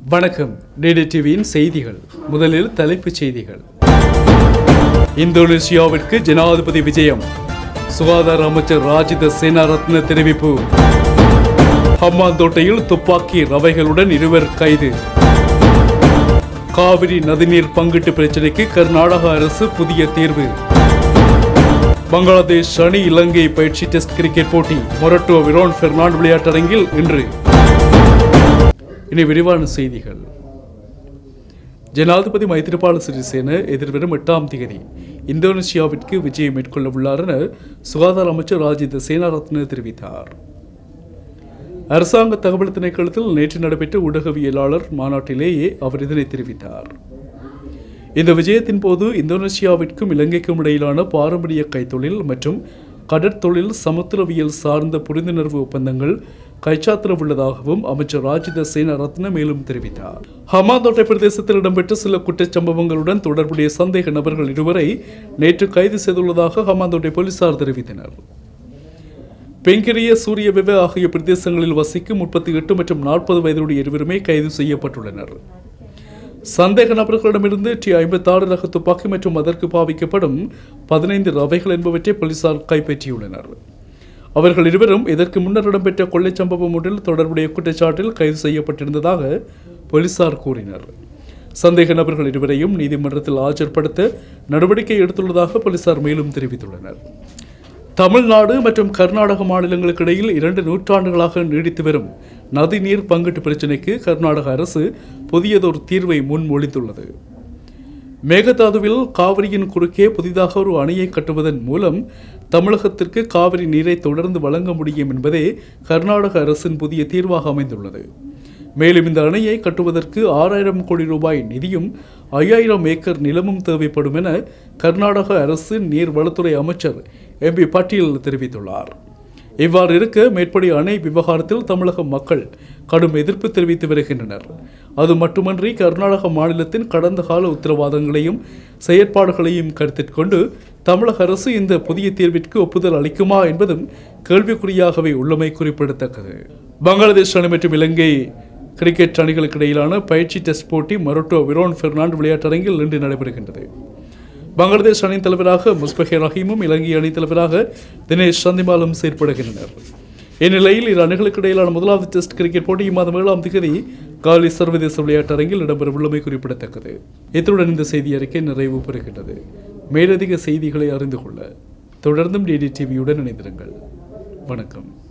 வணக்கம் டிடி டிவியின் செய்திகள் முதலில் தலைப்புச் செய்திகள் இந்தோனேசியாவிற்கு ஜனாதிபதி விஜயம் சுகாதார அமைச்சர் ராஜித சேனாரத்ன தெரிவிப்பு ஹம்மாந்தோட்டையில் துப்பாக்கி ரவைகளுடன் இருவர் கைது காவிரி நதிநீர் பங்கீட்டு பிரச்சினைக்கு கர்நாடக அரசு புதிய தீர்வு பங்களாதேஷ் அணி இலங்கை பயிற்சி டெஸ்ட் கிரிக்கெட் போட்டி மொரட்டோ விரோன் பெர்னாண்ட் விளையாட்டரங்கில் இன்று இனி விரிவான செய்திகள் ஜனாதிபதி மைத்திரிபால சிறிசேன எதிர்வரும் எட்டாம் தேதி இந்தோனேசியாவிற்கு விஜயம் மேற்கொள்ள உள்ளார் என சுகாதார அமைச்சர் ராஜித சேனாரத்ன தெரிவித்தார் அரசாங்க தகவல் திணைக்களத்தில் நேற்று நடைபெற்ற ஊடகவியலாளர் மாநாட்டிலேயே அவர் இதனை தெரிவித்தார் இந்த விஜயத்தின் போது இந்தோனேசியாவிற்கும் இலங்கைக்கும் இடையிலான பாரம்பரிய கைத்தொழில் மற்றும் கடற்தொழில் சமுத்திரவியல் சார்ந்த புரிந்துணர்வு ஒப்பந்தங்கள் கைச்சாத்திர உள்ளதாகவும் அமைச்சர் ராஜித சேனரத்ன மேலும் தெரிவித்தார் ஹமாந்தோட்டை பிரதேசத்தில் இடம்பெற்ற சில குற்றச்சம்பவங்களுடன் தொடர்புடைய சந்தேக நபர்கள் இருவரை நேற்று கைது செய்துள்ளதாக ஹமாந்தோட்டை போலீசார் தெரிவித்தனர் பெங்கிரிய சூரிய விவ ஆகிய பிரதேசங்களில் வசிக்கும் முப்பத்தி எட்டு மற்றும் நாற்பது வயதுடைய இருவருமே கைது செய்யப்பட்டுள்ளனர் சந்தேக நபர்களிடமிருந்து டி ஐம்பத்தாறு ரக துப்பாக்கி மற்றும் அதற்கு பாவிக்கப்படும் பதினைந்து ரவைகள் என்பவற்றை போலீசார் கைப்பற்றியுள்ளனர் அவர்கள் இருவரும் இதற்கு முன்னர் இடம்பெற்ற கொள்ளைச் சம்பவம் ஒன்றில் தொடர்புடைய குற்றச்சாட்டில் கைது செய்யப்பட்டிருந்ததாக போலீசார் கூறினர் சந்தேக நபர்கள் இருவரையும் நீதிமன்றத்தில் ஆஜர்படுத்த நடவடிக்கை எடுத்துள்ளதாக போலீசார் மேலும் தெரிவித்துள்ளனர் தமிழ்நாடு மற்றும் கர்நாடக மாநிலங்களுக்கு இடையில் இரண்டு நூற்றாண்டுகளாக நீடித்து வரும் நதிநீர் பங்கீட்டு பிரச்சினைக்கு கர்நாடக அரசு புதியதொரு தீர்வை முன்மொழிந்துள்ளது மேகதாதுவில் காவிரியின் குறுக்கே புதிதாக ஒரு அணையை கட்டுவதன் மூலம் தமிழகத்திற்கு காவிரி நீரை தொடர்ந்து வழங்க முடியும் என்பதே கர்நாடக அரசின் புதிய தீர்வாக அமைந்துள்ளது மேலும் இந்த அணையை கட்டுவதற்கு ஆறாயிரம் கோடி ரூபாய் நிதியும் ஐயாயிரம் ஏக்கர் நிலமும் தேவைப்படும் என கர்நாடக அரசு நீர்வளத்துறை அமைச்சர் எம் பி பட்டீல் தெரிவித்துள்ளார் இவ்வாறு இருக்க மேற்படி அணை விவகாரத்தில் தமிழக மக்கள் கடும் எதிர்ப்பு தெரிவித்து வருகின்றனர் அது மட்டுமன்றி கர்நாடக மாநிலத்தின் கடந்த கால உத்தரவாதங்களையும் செயற்பாடுகளையும் கருத்தில் கொண்டு தமிழக அரசு இந்த புதிய தீர்விற்கு ஒப்புதல் அளிக்குமா என்பதும் கேள்விக்குறியாகவே உள்ளமை குறிப்பிடத்தக்கது பங்களாதேஷ் அணி மற்றும் இலங்கை கிரிக்கெட் அணிகளுக்கு இடையிலான பயிற்சி டெஸ்ட் போட்டி மொரட்டோ விரோன் பெர்னாண்ட் விளையாட்டரங்கில் இன்று நடைபெறுகின்றது பங்களாதேஷ் அணி தலைவராக முஸ்பஹே ரஹீமும் இலங்கை அணி தலைவராக தினேஷ் சந்திமாலும் செயற்படுகின்றனர் இந்நிலையில் இரு அணிகளுக்கு இடையிலான முதலாவது டெஸ்ட் கிரிக்கெட் போட்டி இம்மாதம் ஏழாம் தேதி காலி சர்வதேச விளையாட்டரங்கில் இடம்பெற உள்ளமை குறிப்பிடத்தக்கது இத்துடன் இந்த செய்தி அறிக்கை நிறைவு பெறுகின்றது மேலதிக செய்திகளை அறிந்து கொள்ள தொடர்ந்தும் டிடி டிவியுடன் இணைந்திருங்கள் வணக்கம்